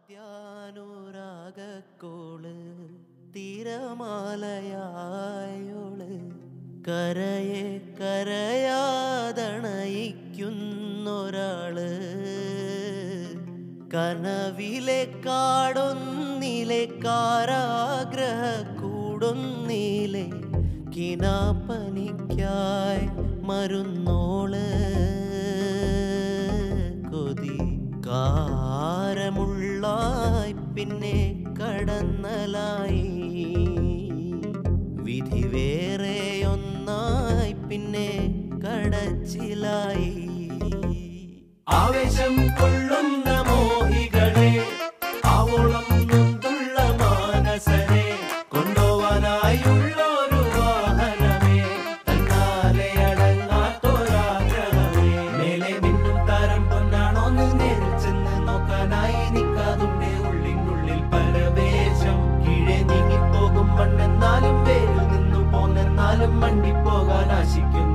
ആദ്യാനുരാഗക്കോള് തിരമാലയായോള് കരയെ കരയാതണയിക്കുന്നൊരാള് കനവിലെ കാടൊന്നിലെ കാരാഗ്രഹ കൂടൊന്നിലെ കിനാപ്പനിക്കായി മരുന്നോള് കൊതി കാരമുള്ളായി പിന്നെ കടന്നലായി വിധി വേറെ ഒന്നായി പിന്നെ കടച്ചിലായി ആവേശം കൊള്ളുന്ന മോഹികളെ ആവോളം നൊന്തുള്ള മാനസരെ കൊണ്ടുപോവാനായുള്ളൊരു വാഹനമേ തന്നാലെ അടങ്ങാത്തൊരാഗ്രഹമേ മേലെ മിന്നും താരം പൊന്നാണോന്ന് നേരിൽ ചെന്ന് നോക്കാനായി നിൽക്കാതുണ്ടേ ഉള്ളിനുള്ളിൽ പരവേശം കീഴെ നീങ്ങിപ്പോകും മണ്ണെന്നാലും വേരിൽ നിന്നു പോന്നെന്നാലും മണ്ടിപ്പോകാൻ ആശിക്കുന്നു